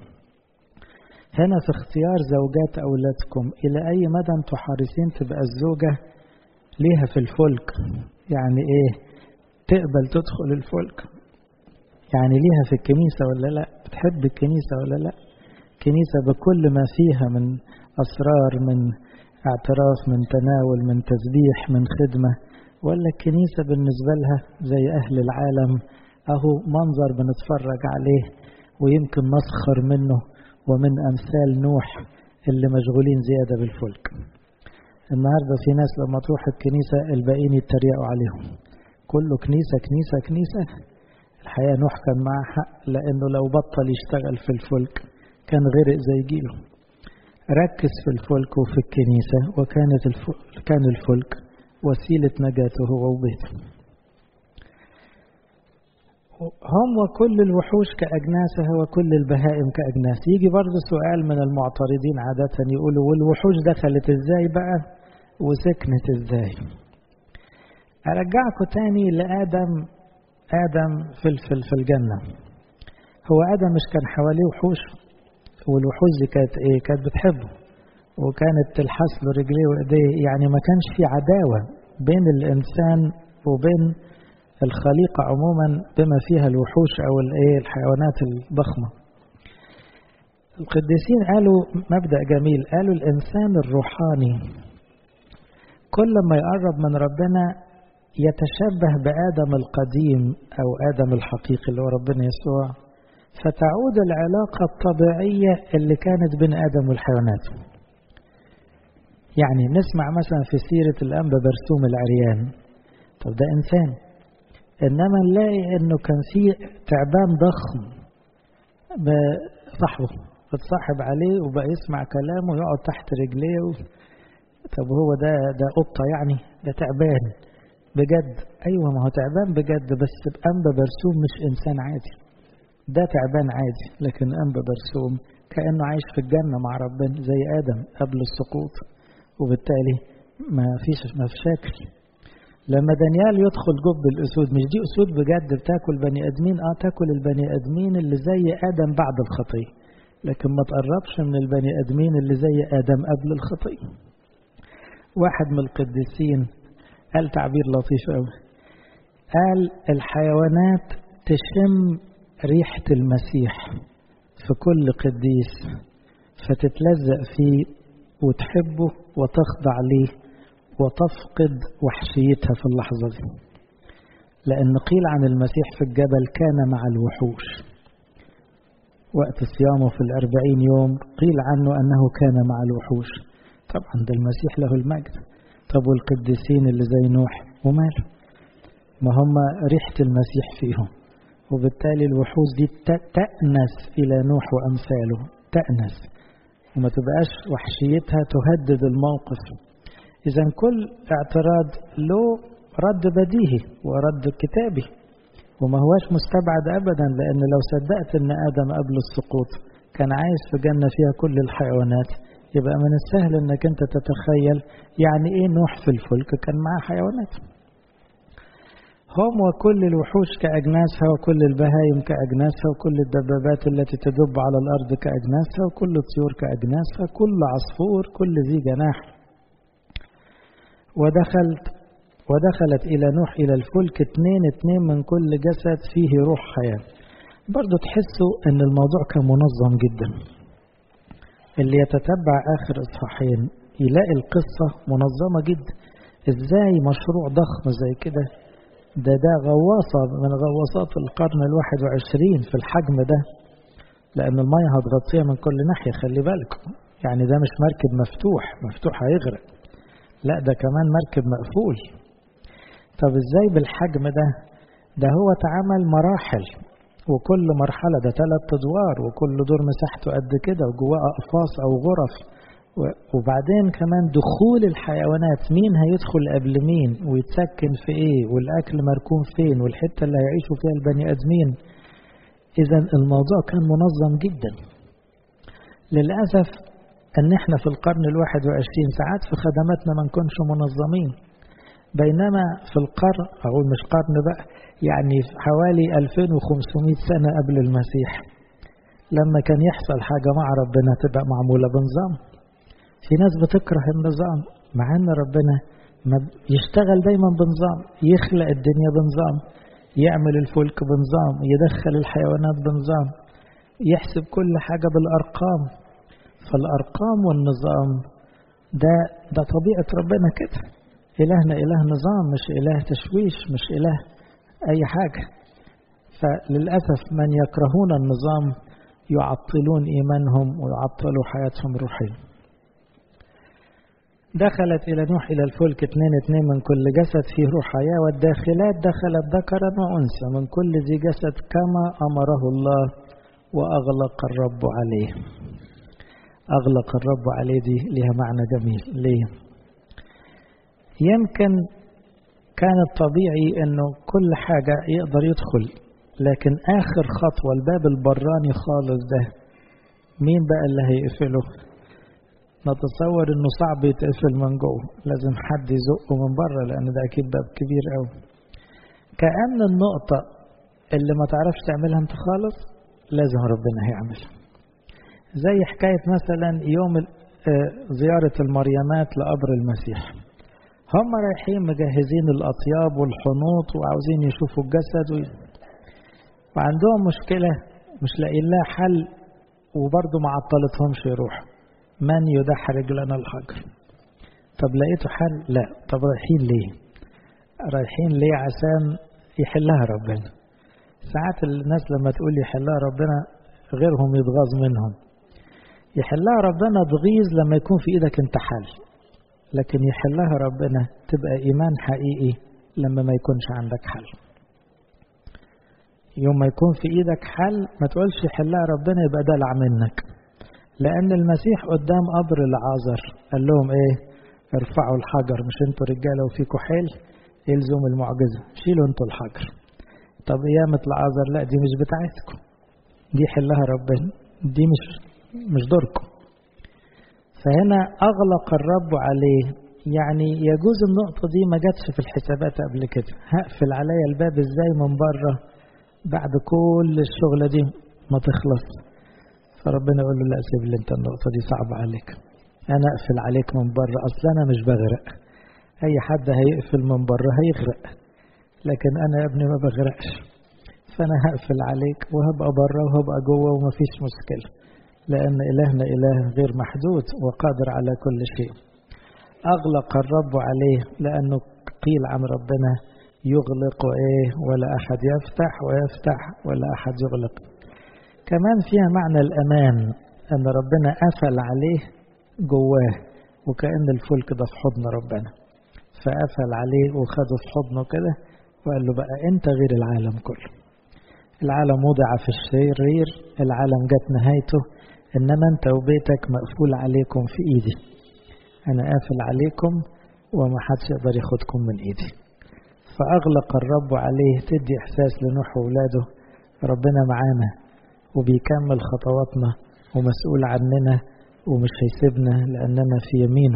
هنا في اختيار زوجات أولادكم إلى أي مدى أنتم حريصين تبقى الزوجة ليها في الفلك يعني إيه تقبل تدخل الفلك يعني ليها في الكنيسة ولا لا بتحب الكنيسة ولا لا كنيسة بكل ما فيها من أسرار من اعتراف من تناول من تسبيح من خدمة ولا الكنيسة بالنسبة لها زي أهل العالم أهو منظر بنتفرج عليه ويمكن نسخر منه ومن أمثال نوح اللي مشغولين زيادة بالفلك النهاردة في ناس لما تروح الكنيسة الباقيين يتريقوا عليهم كله كنيسة كنيسة كنيسة الحقيقة نوح كان معاه حق لأنه لو بطل يشتغل في الفلك كان غرق زي جيله ركز في الفلك وفي الكنيسة وكانت الفلك كان الفلك وسيلة نجاته هو وبيته هم وكل الوحوش كأجناسها وكل البهائم كأجناس يجي برضه سؤال من المعترضين عادة يقولوا والوحوش دخلت ازاي بقى وسكنت ازاي أرجعكم تاني لآدم آدم في في الجنة هو آدم مش كان حواليه وحوش والوحوش دي كانت ايه كانت بتحبه وكانت تلحس له رجليه وايديه يعني ما كانش في عداوة بين الإنسان وبين الخليقة عموما بما فيها الوحوش أو الايه الحيوانات الضخمة القديسين قالوا مبدأ جميل قالوا الإنسان الروحاني كل ما يقرب من ربنا يتشبه بآدم القديم أو آدم الحقيقي اللي هو ربنا يسوع فتعود العلاقة الطبيعية اللي كانت بين آدم والحيوانات يعني نسمع مثلا في سيرة الأنبا برسوم العريان طب ده إنسان إنما نلاقي إنه كان في تعبان ضخم بصاحبه اتصاحب عليه وبقى يسمع كلامه ويقعد تحت رجليه و... طب هو ده ده قطة يعني ده تعبان بجد أيوة ما هو تعبان بجد بس أنبا برسوم مش إنسان عادي ده تعبان عادي لكن أنبا برسوم كأنه عايش في الجنة مع ربنا زي آدم قبل السقوط وبالتالي ما فيش ما في شكل لما دانيال يدخل جب الأسود مش دي أسود بجد بتاكل بني آدمين اه تاكل البني آدمين اللي زي آدم بعد الخطية لكن ما تقربش من البني آدمين اللي زي آدم قبل الخطية واحد من القديسين قال تعبير لطيف قوي قال الحيوانات تشم ريحة المسيح في كل قديس فتتلزق فيه وتحبه وتخضع ليه وتفقد وحشيتها في اللحظة دي لأن قيل عن المسيح في الجبل كان مع الوحوش وقت صيامه في الأربعين يوم قيل عنه أنه كان مع الوحوش طبعا ده المسيح له المجد طب والقديسين اللي زي نوح وماله ما هم ريحة المسيح فيهم وبالتالي الوحوش دي تأنس إلى نوح وأمثاله تأنس وما تبقاش وحشيتها تهدد الموقف إذا كل اعتراض له رد بديهي ورد كتابي وما هواش مستبعد أبدا لأن لو صدقت أن آدم قبل السقوط كان عايش في جنة فيها كل الحيوانات يبقى من السهل أنك أنت تتخيل يعني إيه نوح في الفلك كان معاه حيوانات هم وكل الوحوش كأجناسها وكل البهايم كأجناسها وكل الدبابات التي تدب على الأرض كأجناسها وكل الطيور كأجناسها كل عصفور كل ذي جناح ودخلت ودخلت إلى نوح إلى الفلك اتنين اتنين من كل جسد فيه روح حياة برضو تحسوا أن الموضوع كان منظم جدا اللي يتتبع آخر إصحاحين يلاقي القصة منظمة جدا إزاي مشروع ضخم زي كده ده ده غواصة من غواصات القرن الواحد وعشرين في الحجم ده لأن المية هتغطيها من كل ناحية خلي بالكم يعني ده مش مركب مفتوح مفتوح هيغرق لا ده كمان مركب مقفول طب ازاي بالحجم ده ده هو اتعمل مراحل وكل مرحلة ده ثلاث ادوار وكل دور مساحته قد كده وجواه اقفاص او غرف وبعدين كمان دخول الحيوانات مين هيدخل قبل مين ويتسكن في ايه والاكل مركون فين والحتة اللي هيعيشوا فيها البني ادمين اذا الموضوع كان منظم جدا للأسف ان احنا في القرن الواحد وعشرين ساعات في خدماتنا ما نكونش منظمين بينما في القرن أقول مش قرن بقى يعني حوالي 2500 سنة قبل المسيح لما كان يحصل حاجة مع ربنا تبقى معمولة بنظام في ناس بتكره النظام مع ان ربنا ما يشتغل دايما بنظام يخلق الدنيا بنظام يعمل الفلك بنظام يدخل الحيوانات بنظام يحسب كل حاجة بالأرقام فالأرقام والنظام ده ده طبيعة ربنا كده إلهنا إله نظام مش إله تشويش مش إله أي حاجة فللأسف من يكرهون النظام يعطلون إيمانهم ويعطلوا حياتهم الروحية دخلت إلى نوح إلى الفلك اثنين اثنين من كل جسد فيه روح حياة والداخلات دخلت ذكرا وأنثى من كل ذي جسد كما أمره الله وأغلق الرب عليه أغلق الرب عليه دي لها معنى جميل ليه يمكن كان الطبيعي أنه كل حاجة يقدر يدخل لكن آخر خطوة الباب البراني خالص ده مين بقى اللي هيقفله نتصور انه صعب يتقفل من جوه لازم حد يزقه من بره لان ده اكيد باب كبير قوي كأن النقطة اللي ما تعرفش تعملها انت خالص لازم ربنا هيعملها زي حكاية مثلا يوم زيارة المريمات لقبر المسيح هم رايحين مجهزين الأطياب والحنوط وعاوزين يشوفوا الجسد و... وعندهم مشكلة مش لاقيين لها حل وبرضه ما عطلتهمش يروحوا من يدحرج لنا الحجر طب لقيتوا حل لا طب رايحين ليه رايحين ليه عشان يحلها ربنا ساعات الناس لما تقول يحلها ربنا غيرهم يتغاظ منهم يحلها ربنا تغيظ لما يكون في ايدك انت حل لكن يحلها ربنا تبقى ايمان حقيقي لما ما يكونش عندك حل يوم ما يكون في ايدك حل ما تقولش يحلها ربنا يبقى دلع منك لأن المسيح قدام قبر العازر قال لهم إيه ارفعوا الحجر مش انتوا رجالة وفيكوا حيل يلزم المعجزة شيلوا انتوا الحجر طب قيامة العازر لا دي مش بتاعتكم دي حلها ربنا دي مش مش دوركم فهنا أغلق الرب عليه يعني يجوز النقطة دي ما جاتش في الحسابات قبل كده هقفل عليا الباب ازاي من بره بعد كل الشغلة دي ما تخلص فربنا يقول له لا سيب لي انت النقطة دي صعبة عليك أنا أقفل عليك من بره أصل أنا مش بغرق أي حد هيقفل من بره هيغرق لكن أنا يا ابني ما بغرقش فأنا هقفل عليك وهبقى بره وهبقى جوه ومفيش مشكلة لأن إلهنا إله غير محدود وقادر على كل شيء أغلق الرب عليه لأنه قيل عن ربنا يغلق وإيه ولا أحد يفتح ويفتح ولا أحد يغلق كمان فيها معنى الأمان أن ربنا قفل عليه جواه وكأن الفلك ده في حضن ربنا فقفل عليه وخده في حضنه كده وقال له بقى أنت غير العالم كله العالم وضع في الشرير العالم جت نهايته إنما أنت وبيتك مقفول عليكم في إيدي أنا قافل عليكم وما حدش يقدر ياخدكم من إيدي فأغلق الرب عليه تدي إحساس لنوح وولاده ربنا معانا وبيكمل خطواتنا ومسؤول عننا ومش هيسيبنا لأننا في يمينه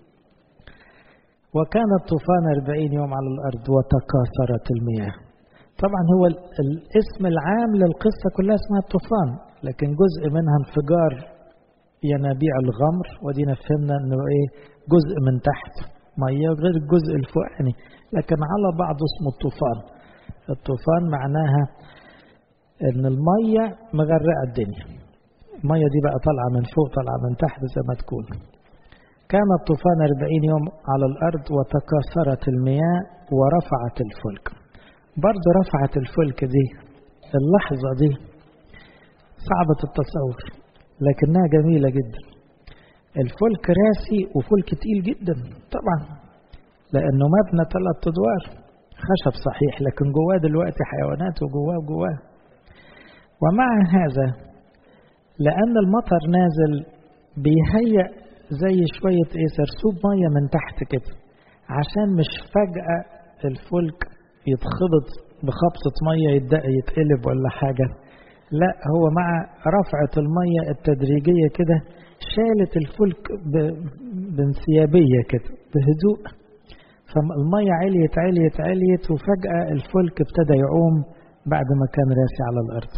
وكان الطوفان أربعين يوم على الأرض وتكاثرت المياه طبعا هو الاسم العام للقصة كلها اسمها الطوفان لكن جزء منها انفجار ينابيع الغمر ودينا فهمنا انه ايه جزء من تحت ميه غير الجزء الفوقاني لكن على بعض اسمه الطوفان الطوفان معناها ان الميه مغرقه الدنيا الميه دي بقى طالعه من فوق طالعه من تحت زي ما تكون كان الطوفان أربعين يوم على الأرض وتكاثرت المياه ورفعت الفلك برضه رفعت الفلك دي اللحظة دي صعبة التصور لكنها جميلة جدا الفلك راسي وفلك تقيل جدا طبعا لأنه مبنى ثلاث أدوار خشب صحيح لكن جواه دلوقتي حيوانات وجواه وجواه ومع هذا لأن المطر نازل بيهيأ زي شوية ايه سرسوب مية من تحت كده عشان مش فجأة الفلك يتخبط بخبطة مية يتقلب ولا حاجة لا هو مع رفعة المية التدريجية كده شالت الفلك بانسيابية كده بهدوء فالمية عليت عليت عليت وفجأة الفلك ابتدى يعوم بعد ما كان راسي على الأرض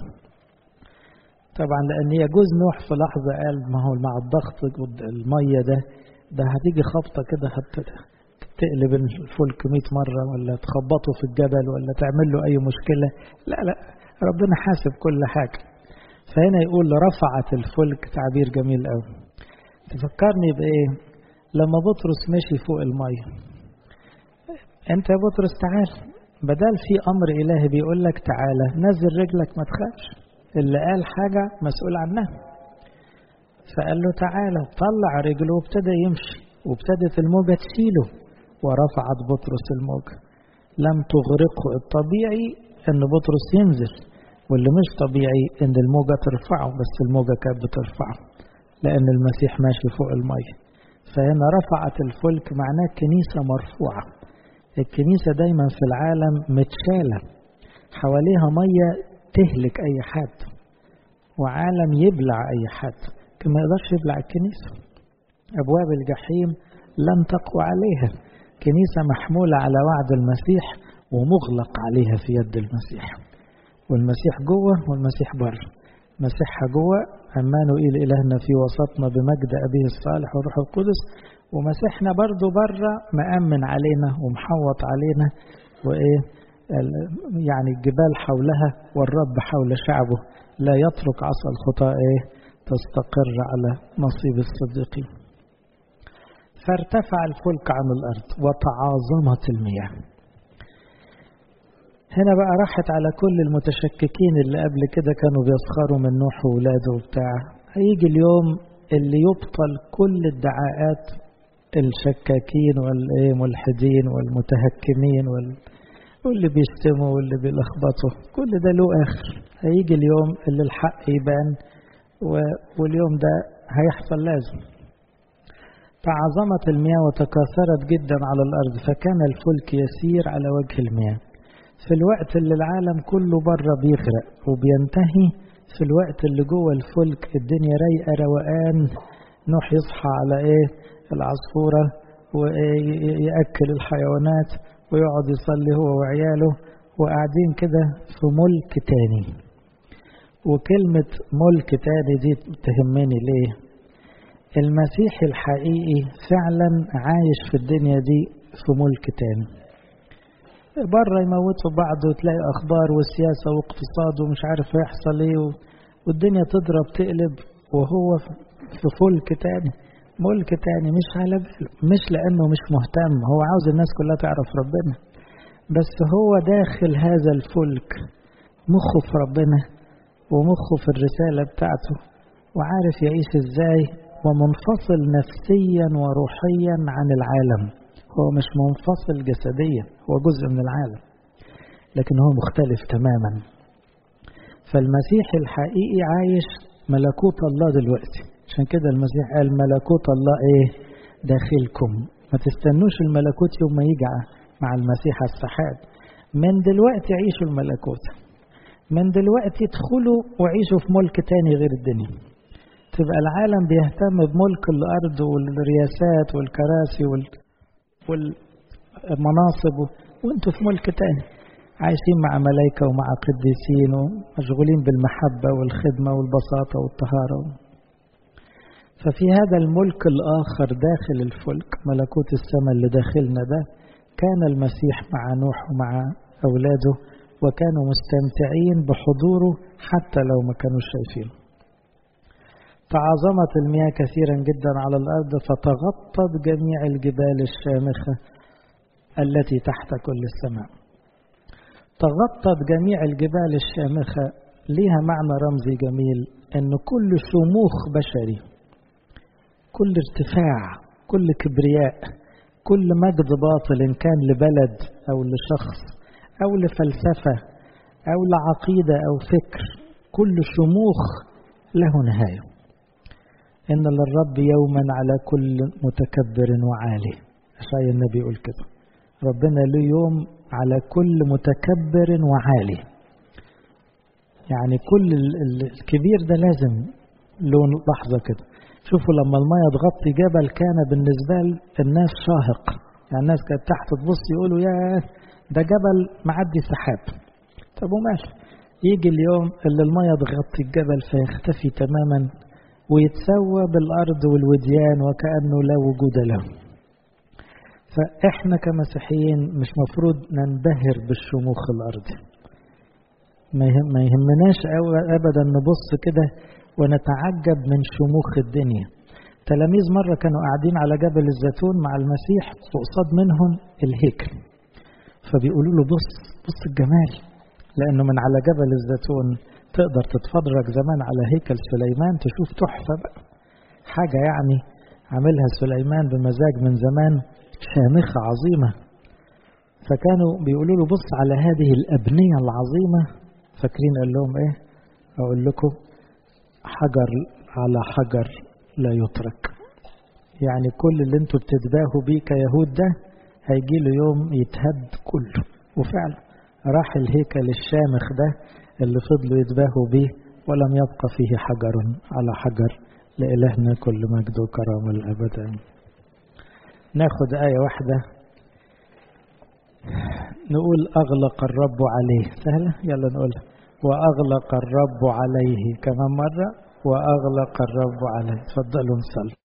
طبعا لأن يجوز نوح في لحظة قال ما هو مع الضغط المية ده ده هتيجي خبطة كده تقلب الفلك 100 مرة ولا تخبطه في الجبل ولا تعمل له أي مشكلة لا لا ربنا حاسب كل حاجة فهنا يقول رفعت الفلك تعبير جميل قوي تفكرني بإيه لما بطرس مشي فوق المية أنت يا بطرس تعال بدل في أمر إلهي بيقول لك تعالى نزل رجلك ما تخافش اللي قال حاجة مسؤول عنها فقال له تعالى طلع رجله وابتدى يمشي وابتدت الموجة تشيله ورفعت بطرس الموجة لم تغرقه الطبيعي ان بطرس ينزل واللي مش طبيعي ان الموجة ترفعه بس الموجة كانت بترفعه لان المسيح ماشي فوق المية فهنا رفعت الفلك معناه كنيسة مرفوعة الكنيسة دايما في العالم متشالة حواليها مية تهلك أي حد وعالم يبلع أي حد كما يقدرش يبلع الكنيسة أبواب الجحيم لن تقوى عليها كنيسة محمولة على وعد المسيح ومغلق عليها في يد المسيح والمسيح جوه والمسيح بره مسيحها جوه عمانوئيل إلهنا في وسطنا بمجد أبيه الصالح والروح القدس ومسيحنا برضو بره مأمن علينا ومحوط علينا وإيه يعني الجبال حولها والرب حول شعبه لا يترك عصا الخطاء إيه تستقر على نصيب الصديقين فارتفع الفلك عن الأرض وتعاظمت المياه هنا بقى راحت على كل المتشككين اللي قبل كده كانوا بيسخروا من نوح وولاده وبتاع هيجي اليوم اللي يبطل كل الدعاءات الشكاكين والملحدين والمتهكمين وال... واللي بيشتموا واللي بيلخبطوا كل ده له آخر هيجي اليوم اللي الحق يبان و... واليوم ده هيحصل لازم تعظمت المياه وتكاثرت جدا على الأرض فكان الفلك يسير على وجه المياه في الوقت اللي العالم كله بره بيغرق وبينتهي في الوقت اللي جوه الفلك الدنيا رايقة روقان نوح يصحى على ايه العصفورة ويأكل الحيوانات ويقعد يصلي هو وعياله وقاعدين كده في ملك تاني وكلمة ملك تاني دي تهمني ليه المسيح الحقيقي فعلا عايش في الدنيا دي في ملك تاني بره يموتوا بعض وتلاقي أخبار وسياسة واقتصاد ومش عارف يحصل إيه والدنيا تضرب تقلب وهو في فلك تاني ملك تاني مش على باله مش لأنه مش مهتم هو عاوز الناس كلها تعرف ربنا بس هو داخل هذا الفلك مخه في ربنا ومخه في الرسالة بتاعته وعارف يعيش ازاي ومنفصل نفسيا وروحيا عن العالم هو مش منفصل جسديا هو جزء من العالم لكن هو مختلف تماما فالمسيح الحقيقي عايش ملكوت الله دلوقتي عشان كده المسيح قال ملكوت الله ايه داخلكم ما تستنوش الملكوت يوم ما يجي مع المسيح على السحاب من دلوقتي عيشوا الملكوت من دلوقتي ادخلوا وعيشوا في ملك تاني غير الدنيا تبقى العالم بيهتم بملك الأرض والرياسات والكراسي وال... والمناصب وانتوا في ملك تاني عايشين مع ملائكة ومع قديسين ومشغولين بالمحبة والخدمة والبساطة والطهارة ففي هذا الملك الآخر داخل الفلك ملكوت السماء اللي داخلنا ده كان المسيح مع نوح ومع أولاده وكانوا مستمتعين بحضوره حتى لو ما كانوا شايفينه تعاظمت المياه كثيرا جدا على الأرض فتغطت جميع الجبال الشامخة التي تحت كل السماء تغطت جميع الجبال الشامخة ليها معنى رمزي جميل أن كل شموخ بشري كل ارتفاع كل كبرياء كل مجد باطل إن كان لبلد أو لشخص أو لفلسفة أو لعقيدة أو فكر كل شموخ له نهاية إن للرب يوما على كل متكبر وعالي أشعي النبي يقول كده ربنا له يوم على كل متكبر وعالي يعني كل الكبير ده لازم له لحظة كده شوفوا لما المية تغطي جبل كان بالنسبة الناس شاهق يعني الناس كانت تحت تبص يقولوا يا ده جبل معدي سحاب طب وماشي يجي اليوم اللي المية تغطي الجبل فيختفي تماما ويتسوى بالأرض والوديان وكأنه لا وجود له فإحنا كمسيحيين مش مفروض ننبهر بالشموخ الأرضي ما يهمناش أبدا نبص كده ونتعجب من شموخ الدنيا تلاميذ مرة كانوا قاعدين على جبل الزيتون مع المسيح وقصاد منهم الهيكل فبيقولوا له بص بص الجمال لأنه من على جبل الزيتون تقدر تتفرج زمان على هيكل سليمان تشوف تحفة بقى حاجة يعني عملها سليمان بمزاج من زمان شامخة عظيمة فكانوا بيقولوا له بص على هذه الأبنية العظيمة فاكرين قال لهم ايه أقول لكم حجر على حجر لا يترك يعني كل اللي انتوا بتتباهوا بيه كيهود ده هيجي له يوم يتهد كله وفعلا راح الهيكل الشامخ ده اللي فضلوا يتباهوا بيه ولم يبقى فيه حجر على حجر لإلهنا كل مجد وكرامة الأبد ناخد آية واحدة نقول أغلق الرب عليه سهلة يلا نقولها وأغلق الرب عليه كمان مرة وأغلق الرب عليه تفضلوا نصلي